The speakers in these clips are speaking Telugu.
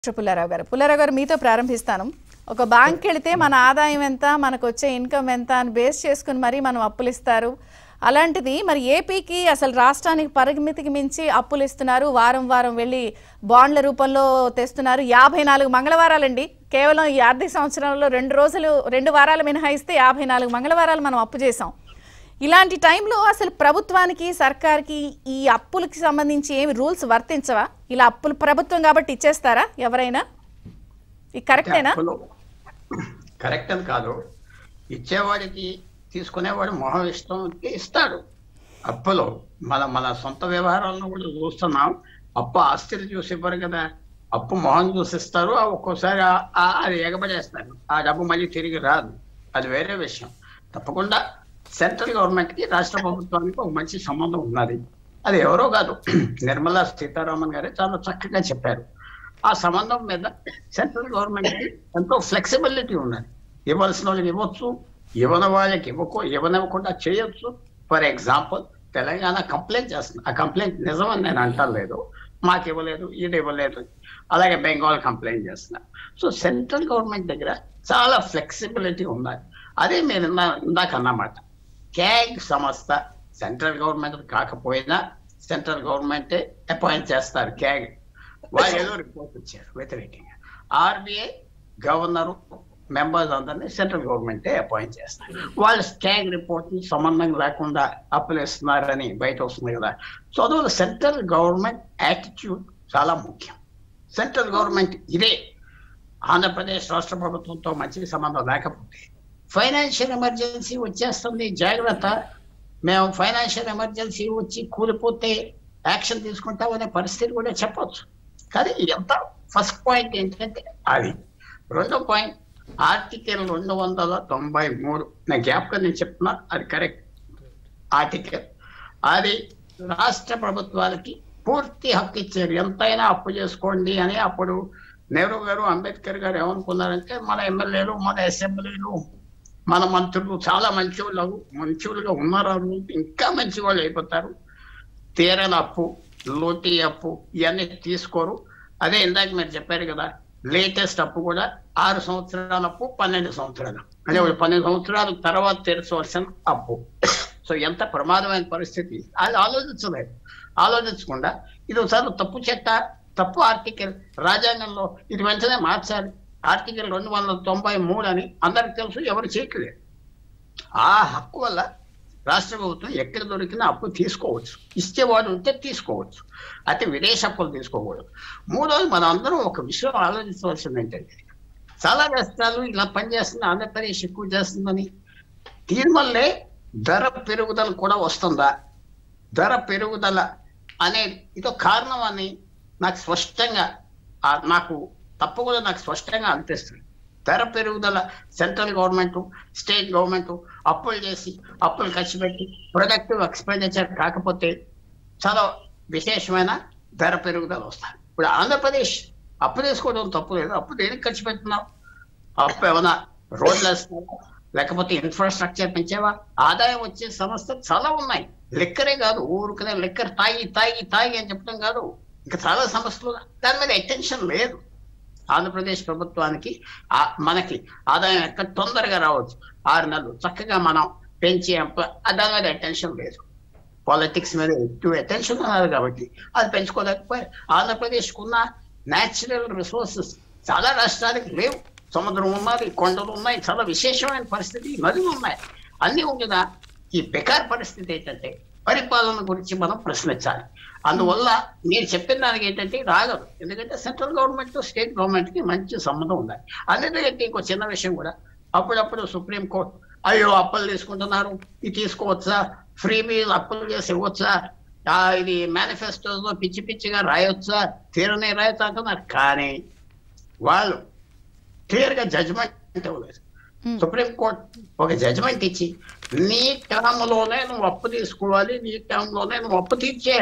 డాక్టర్ పుల్లారావు గారు పుల్లారావు గారు మీతో ప్రారంభిస్తాను ఒక బ్యాంక్ వెళితే మన ఆదాయం ఎంత మనకు వచ్చే ఇన్కమ్ ఎంత అని బేస్ చేసుకుని మరీ మనం అప్పులు ఇస్తారు అలాంటిది మరి ఏపీకి అసలు రాష్ట్రానికి పరిమితికి మించి అప్పులు ఇస్తున్నారు వారం వారం వెళ్ళి బాండ్ల రూపంలో తెస్తున్నారు యాభై నాలుగు మంగళవారాలండి కేవలం ఈ ఆర్థిక సంవత్సరంలో రెండు రోజులు రెండు వారాలు మినహాయిస్తే యాభై నాలుగు మంగళవారాలు మనం అప్పు చేసాం ఇలాంటి టైంలో అసలు ప్రభుత్వానికి సర్కార్కి ఈ అప్పులకి సంబంధించి ఏమి రూల్స్ వర్తించవా ఇలా అప్పులు ప్రభుత్వం కాబట్టి ఇచ్చేస్తారా ఎవరైనా ఇది కరెక్టేనా అప్పులు కరెక్ట్ అని కాదు ఇచ్చేవాడికి తీసుకునేవాడు మొహం ఇష్టం ఉంటే ఇస్తాడు అప్పులు మన మన సొంత వ్యవహారాలను కూడా చూస్తున్నాం అప్పు ఆస్తులు చూసి ఇవ్వరు కదా అప్పు మొహం చూసి ఇస్తారు ఆ ఒక్కోసారి ఆ- ఆ- అది ఎగబడేస్తారు ఆ డబ్బు మళ్ళీ తిరిగి రాదు అది వేరే విషయం తప్పకుండా సెంట్రల్ గవర్నమెంట్ కి రాష్ట్ర ప్రభుత్వానికి ఒక మంచి సంబంధం ఉన్నది అది ఎవరో కాదు నిర్మలా సీతారామన్ గారే చాలా చక్కగా చెప్పారు ఆ సంబంధం మీద సెంట్రల్ గవర్నమెంట్ కి ఎంతో ఫ్లెక్సిబిలిటీ ఉన్నది ఇవ్వాల్సిన వాళ్ళకి ఇవ్వచ్చు ఇవ్వని వాళ్ళకి ఇవ్వకో ఇవ్వనివ్వకుండా చేయొచ్చు ఫర్ ఎగ్జాంపుల్ తెలంగాణ కంప్లైంట్ చేస్తుంది ఆ కంప్లైంట్ నిజమని నేను అంటలేదు మాకు ఇవ్వలేదు ఇది ఇవ్వలేదు అలాగే బెంగాల్ కంప్లైంట్ చేస్తున్నారు సో సెంట్రల్ గవర్నమెంట్ దగ్గర చాలా ఫ్లెక్సిబిలిటీ ఉన్నది అదే మీరు ఇందా- ఇందాక అన్నమాట క్యాగ్ సంస్థ సెంట్రల్ గవర్నమెంట్ కాకపోయినా సెంట్రల్ గవర్నమెంటే అపాయింట్ చేస్తారు క్యాగ్ వాళ్ళు ఏదో రిపోర్ట్ ఇచ్చారు వ్యతిరేకంగా ఆర్బీఐ గవర్నర్ మెంబర్స్ అందరినీ సెంట్రల్ గవర్నమెంటే అపాయింట్ చేస్తారు వాళ్ళు స్కాగ్ రిపోర్ట్ ని సంబంధం లేకుండా అప్పులు ఇస్తున్నారని బయట వస్తుంది కదా సో అందువల్ల సెంట్రల్ గవర్నమెంట్ యాటిట్యూడ్ చాలా ముఖ్యం సెంట్రల్ గవర్నమెంట్ ఇదే ఆంధ్రప్రదేశ్ రాష్ట్ర ప్రభుత్వంతో మంచి సంబంధం లేకపోతే ఫైనాన్షియల్ ఎమర్జెన్సీ వచ్చేస్తుంది జాగ్రత్త మేము ఫైనాన్షియల్ ఎమర్జెన్సీ వచ్చి కూలిపోతే యాక్షన్ తీసుకుంటామనే పరిస్థితి కూడా చెప్పొచ్చు కానీ ఎంత ఫస్ట్ పాయింట్ ఏంటంటే అది రెండో పాయింట్ ఆర్టికల్ రెండు వందల తొంభై మూడు నా జ్ఞాపకం నేను చెప్తున్నా అది కరెక్ట్ ఆర్టికల్ అది రాష్ట్ర ప్రభుత్వాలకి పూర్తి హక్కు ఇచ్చారు ఎంతైనా అప్పు చేసుకోండి అని అప్పుడు నెహ్రూ గారు అంబేద్కర్ గారు ఏమనుకున్నారంటే మన ఎమ్మెల్యేలు మన అసెంబ్లీలు మన మంత్రులు చాలా మంచివాళ్ళు మంచివాళ్ళుగా ఉన్నారు వాళ్ళు ఇంకా మంచి వాళ్ళు అయిపోతారు తీరని అప్పు లోటీ అప్పు ఇవన్నీ తీసుకోరు అదే ఇందాక మీరు చెప్పారు కదా లేటెస్ట్ అప్పు కూడా ఆరు సంవత్సరాల అప్పు పన్నెండు సంవత్సరాలు అంటే ఒక పన్నెండు సంవత్సరాల తర్వాత తీర్చవలసిన అప్పు సో ఎంత ప్రమాదమైన పరిస్థితి అది ఆలోచించలేదు ఆలోచించకుండా ఇది ఒకసారి తప్పు చట్ట తప్పు ఆర్టికల్ రాజ్యాంగంలో ఇది వెంటనే మార్చాలి ఆర్టికల్ రెండు వందల తొంభై మూడు అని అందరికి తెలుసు ఎవరు చేయట్లేదు ఆ హక్కు వల్ల రాష్ట్ర ప్రభుత్వం ఎక్కడ దొరికినా అప్పు తీసుకోవచ్చు ఇచ్చేవాడు ఉంటే తీసుకోవచ్చు అయితే విదేశ అప్పులు తీసుకోకూడదు మూడోది మనం అందరం ఒక విషయం ఆలోచించవలసింది ఏంటంటే చాలా రాష్ట్రాలు ఇలా పనిచేస్తుంది ఆంధ్రప్రదేశ్ ఎక్కువ చేస్తుందని దీనివల్లే ధర పెరుగుదల కూడా వస్తుందా ధర పెరుగుదల అనే ఇదో కారణం అని నాకు స్పష్టంగా ఆ నాకు తప్పకుండా నాకు స్పష్టంగా అనిపిస్తుంది ధర పెరుగుదల సెంట్రల్ గవర్నమెంట్ స్టేట్ గవర్నమెంట్ అప్పులు చేసి అప్పులు ఖర్చు పెట్టి ప్రొడక్టివ్ ఎక్స్పెండిచర్ కాకపోతే చాలా విశేషమైన ధర పెరుగుదల వస్తాయి ఇప్పుడు ఆంధ్రప్రదేశ్ అప్పు తీసుకోవడం తప్పు లేదు అప్పు దేనికి ఖర్చు పెడుతున్నాం అప్పు ఏమైనా రోడ్లు వేస్తున్నావా లేకపోతే ఇన్ఫ్రాస్ట్రక్చర్ పెంచేవా ఆదాయం వచ్చే సంస్థలు చాలా ఉన్నాయి లెక్కరే కాదు ఊరుకునే లెక్కర్ తాగి తాగి తాగి అని చెప్పడం కాదు ఇంకా చాలా సమస్యలు ఉన్నాయి. దాని మీద అటెన్షన్ లేదు ఆంధ్రప్రదేశ్ ప్రభుత్వానికి ఆ- మనకి ఆదాయం ఎక్కడ తొందరగా రావచ్చు ఆరు నెలలు చక్కగా మనం పెంచి ఎంప- ఆ దాని మీద అటెన్షన్ లేదు పాలిటిక్స్ మీద ఎక్కువ అటెన్షన్ ఉన్నారు కాబట్టి అది పెంచుకోలేకపోయారు ఆంధ్రప్రదేశ్కు ఉన్న న్యాచురల్ రిసోర్సెస్ చాలా రాష్ట్రాలకు లేవు సముద్రం ఉన్నది కొండలు ఉన్నాయి చాలా విశేషమైన పరిస్థితి నదులు ఉన్నాయి అన్ని ఉండగా ఈ బెకార్ పరిస్థితి ఏంటంటే పరిపాలన గురించి మనం ప్రశ్నించాలి అందువల్ల నేను చెప్పిన దానికి ఏంటంటే రాగదు ఎందుకంటే సెంట్రల్ గవర్నమెంట్ స్టేట్ గవర్నమెంట్ కి మంచి సంబంధం ఉండాలి అన్నిటికంటే ఇంకో చిన్న విషయం కూడా అప్పుడప్పుడు సుప్రీం కోర్టు అయ్యో అప్పులు తీసుకుంటున్నారు ఇది తీసుకోవచ్చా ఫ్రీ మీల్ అప్పులు చేసి ఇవ్వచ్చా ఆ, ఇది మేనిఫెస్టోలో పిచ్చి పిచ్చిగా రాయొచ్చా తీరనే రాయొచ్చా అంటున్నారు కానీ వాళ్ళు క్లియర్ గా జడ్జ్మెంట్ ఇవ్వలేదు Hmm. సుప్రీం కోర్ట్ ఒక జడ్జ్మెంట్ ఇచ్చి నీ టర్మ్ లోనే నువ్వు అప్పు తీసుకోవాలి నీ టర్మ్ లోనే నువ్వు అప్పు తీర్చే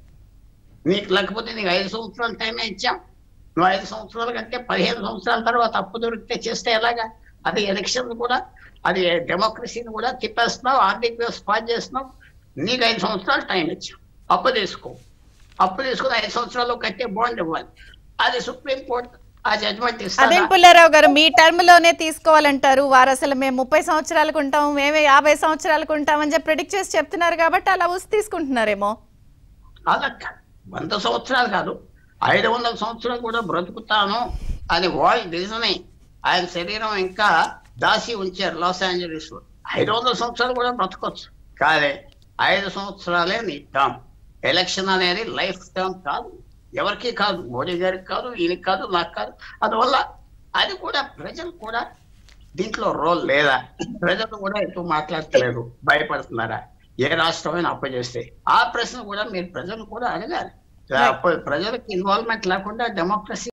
నీకు లేకపోతే నీకు ఐదు సంవత్సరాల టైమే ఇచ్చాం నువ్వు ఐదు సంవత్సరాల కంటే పదిహేను సంవత్సరాల తర్వాత అప్పు దొరికితే చేస్తే ఎలాగా అది ఎలక్షన్ కూడా అది డెమోక్రసీని కూడా తిప్పేస్తున్నావు ఆర్థిక వ్యవస్థ పాస్ చేస్తున్నావు నీకు ఐదు సంవత్సరాలు టైం ఇచ్చాం అప్పు తీసుకో అప్పు తీసుకుని ఐదు సంవత్సరాలు కట్టే బాండ్ ఇవ్వాలి అది సుప్రీం కోర్ట్ ఆ జడ్జ్మెంట్ ఇస్తారా అదేం పుల్లారావు గారు మీ టర్మ్ లోనే తీసుకోవాలంటారు వారు అసలు మేము ముప్పై సంవత్సరాలకు ఉంటాం మేమే యాభై సంవత్సరాలకు ఉంటాం అని చెప్పి ప్రిడిక్ట్ చేసి చెప్తున్నారు కాబట్టి అలా ఊసి తీసుకుంటున్నారేమో అలా కాదు. వంద సంవత్సరాలు కాదు ఐదు వందల సంవత్సరాలు కూడా బ్రతుకుతాను అని వాయిస్ నిజమే ఆయన శరీరం ఇంకా దాసి ఉంచారు లాస్ ఏంజలీస్ లో ఐదు వందల సంవత్సరాలు కూడా బ్రతకొచ్చు కానీ ఐదు సంవత్సరాలే నీ టర్మ్ ఎలక్షన్ అనేది లైఫ్ టర్మ్ కాదు ఎవరికి కాదు మోడీ గారికి కాదు ఈయనకి కాదు నాకు కాదు అందువల్ల అది కూడా ప్రజలు కూడా దీంట్లో రోల్ లేదా ప్రజలు కూడా ఎక్కువ మాట్లాడట్లేదు భయపడుతున్నారా ఏ రాష్ట్రమైనా అప్పచేస్తే ఆ ప్రశ్న కూడా మీరు ప్రజలు కూడా అడగాలి అప్ప- ప్రజలకు ఇన్వాల్వ్మెంట్ లేకుండా డెమోక్రసీ